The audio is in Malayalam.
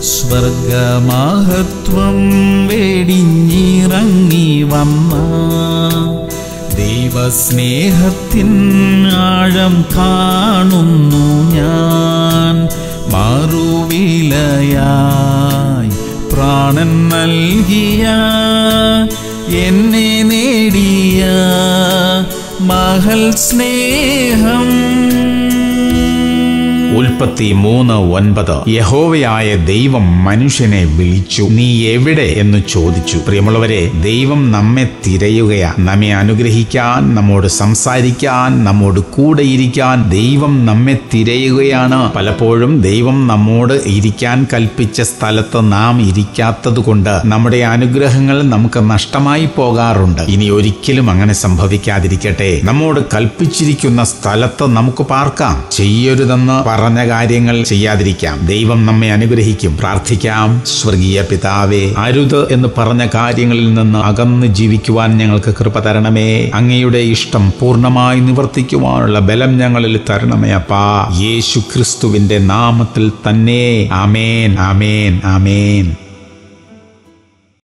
സ്വർഗമഹത്വം വേടിഞ്ഞിറങ്ങി വന്ന ദൈവസ്നേഹത്തിൻ ആഴം കാണുന്നു ഞാൻ മറുവിലയായി പ്രാണൻ നൽകിയ എന്നെ നേടിയ മഹൽ സ്നേഹം ഉൽപ്പത്തി മൂന്ന് ഒൻപത് യഹോവയായ ദൈവം മനുഷ്യനെ വിളിച്ചു നീ എവിടെ എന്ന് ചോദിച്ചു പ്രിയമുള്ളവരെ ദൈവം നമ്മെ തിരയുകയാ നമ്മെ അനുഗ്രഹിക്കാൻ നമ്മോട് സംസാരിക്കാൻ നമ്മോട് കൂടെ ഇരിക്കാൻ ദൈവം നമ്മെ തിരയുകയാണ് പലപ്പോഴും ദൈവം നമ്മോട് ഇരിക്കാൻ കൽപ്പിച്ച സ്ഥലത്ത് നാം ഇരിക്കാത്തത് കൊണ്ട് നമ്മുടെ അനുഗ്രഹങ്ങൾ നമുക്ക് നഷ്ടമായി പോകാറുണ്ട് ഇനി ഒരിക്കലും അങ്ങനെ സംഭവിക്കാതിരിക്കട്ടെ നമ്മോട് കൽപ്പിച്ചിരിക്കുന്ന സ്ഥലത്ത് നമുക്ക് പാർക്കാം ചെയ്യരുതെന്ന് പറഞ്ഞ കാര്യങ്ങൾ ചെയ്യാതിരിക്കാം ദൈവം നമ്മെ അനുഗ്രഹിക്കും പ്രാർത്ഥിക്കാം സ്വർഗീയ പിതാവേ അരുത് എന്ന് പറഞ്ഞ കാര്യങ്ങളിൽ നിന്ന് അകന്ന് ജീവിക്കുവാൻ ഞങ്ങൾക്ക് കൃപ തരണമേ അങ്ങയുടെ ഇഷ്ടം പൂർണ്ണമായി നിവർത്തിക്കുവാനുള്ള ബലം ഞങ്ങളിൽ തരണമേ അപ്പാ യേശു ക്രിസ്തുവിന്റെ നാമത്തിൽ തന്നെ ആമേൻ ആമേൻ ആമേൻ